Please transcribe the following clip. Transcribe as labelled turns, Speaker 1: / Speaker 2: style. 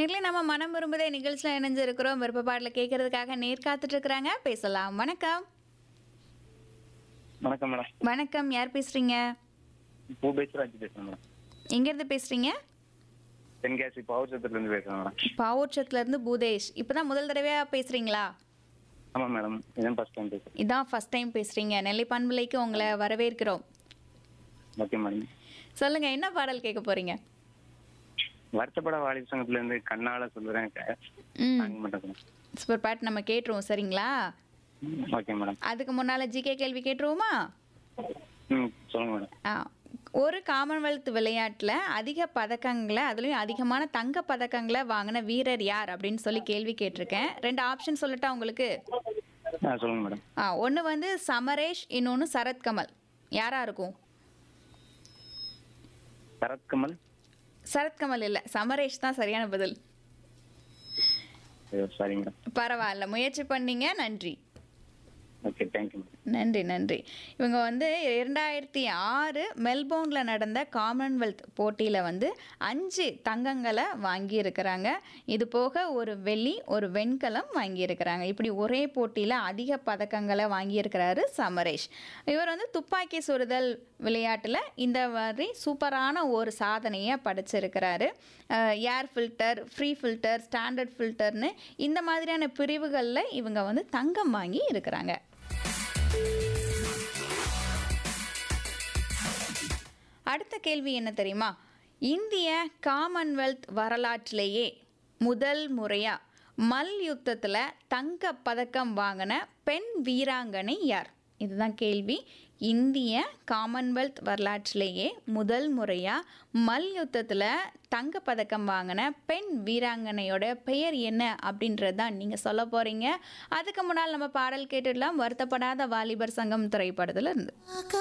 Speaker 1: நேர்ல நம்ம மனம் விரும்புதே நிகழ்ச்சியில் இணைஞ்சிருக்கிறோம் விருப்ப பாடல கேட்கறதுக்காக நேர் காத்துட்டு இருக்கிறாங்க பேசலாம் வணக்கம்
Speaker 2: வணக்கம் மேடம்
Speaker 1: வணக்கம் யார் பேசுறீங்க
Speaker 2: பூபேஸ்வராஜ் பேசுறேன் மேடம்
Speaker 1: எங்க இருந்து பேசுறீங்க
Speaker 2: தென்காசி பவுச்சத்துல இருந்து பேசுறேன் மேடம்
Speaker 1: பாவோட்சத்துல இருந்து பூதேஷ் இப்பதான் முதல் தடவையா பேசுறீங்களா
Speaker 2: ஆமா மேடம் இதான் ஃபர்ஸ்ட் டைம் பேசுறேன்
Speaker 1: இதான் ஃபர்ஸ்ட் டைம் பேசுறீங்க நெல்லை பண்புலைக்கு உங்களை வரவேற்கிறோம்
Speaker 2: ஓகே மேடம்
Speaker 1: சொல்லுங்க என்ன பாடல் கேட்க போறீங்க
Speaker 2: வருத்தப்பட வாலிப சங்கத்துல இருந்து கண்ணால சொல்லுறேன்
Speaker 1: ம்
Speaker 2: தாங்க மாட்டேன்
Speaker 1: சூப்பர் பாட்டு நம்ம கேட்டுருவோம் சரிங்களா
Speaker 2: ஓகே மேடம்
Speaker 1: அதுக்கு முன்னால ஜிகே கேள்வி கேட்டுருவோமா
Speaker 2: ம் சொல்லுங்க மேடம்
Speaker 1: ஆ ஒரு காமன்வெல்த் விளையாட்டில் அதிக பதக்கங்களை அதுலேயும் அதிகமான தங்க பதக்கங்களை வாங்கின வீரர் யார் அப்படின்னு சொல்லி கேள்வி கேட்டிருக்கேன் ரெண்டு ஆப்ஷன் சொல்லட்டா உங்களுக்கு
Speaker 2: ஆ சொல்லுங்க மேடம்
Speaker 1: ஆ ஒன்று வந்து சமரேஷ் இன்னொன்று சரத்கமல் யாரா இருக்கும்
Speaker 2: சரத்கமல்
Speaker 1: சரத்கமல் இல்லை சமரேஷ் தான் சரியான பதில்
Speaker 2: சாரி மேடம்
Speaker 1: பரவாயில்ல முயற்சி பண்ணீங்க நன்றி
Speaker 2: ஓகே தேங்க்யூ மேடம்
Speaker 1: நன்றி நன்றி இவங்க வந்து இரண்டாயிரத்தி ஆறு மெல்போர்னில் நடந்த காமன்வெல்த் போட்டியில் வந்து அஞ்சு தங்கங்களை வாங்கியிருக்கிறாங்க இது போக ஒரு வெள்ளி ஒரு வெண்கலம் வாங்கியிருக்கிறாங்க இப்படி ஒரே போட்டியில் அதிக பதக்கங்களை வாங்கியிருக்கிறாரு சமரேஷ் இவர் வந்து துப்பாக்கி சுடுதல் விளையாட்டில் இந்த மாதிரி சூப்பரான ஒரு சாதனையை படைச்சிருக்கிறாரு air filter free filter standard ஃபில்டர்னு இந்த மாதிரியான பிரிவுகளில் இவங்க வந்து தங்கம் வாங்கி இருக்கிறாங்க அடுத்த கேள்வி என்ன தெரியுமா இந்திய காமன்வெல்த் வரலாற்றிலேயே முதல் முறையா மல்யுத்தத்தில் தங்க பதக்கம் வாங்கின பெண் வீராங்கனை யார் இதுதான் கேள்வி இந்திய காமன்வெல்த் வரலாற்றிலேயே முதல் முறையாக மல்யுத்தத்தில் தங்க பதக்கம் வாங்கின பெண் வீராங்கனையோட பெயர் என்ன அப்படின்றது தான் நீங்கள் சொல்ல போகிறீங்க அதுக்கு முன்னால் நம்ம பாடல் கேட்டுடலாம் வருத்தப்படாத வாலிபர் சங்கம் திரைப்படத்தில் இருந்து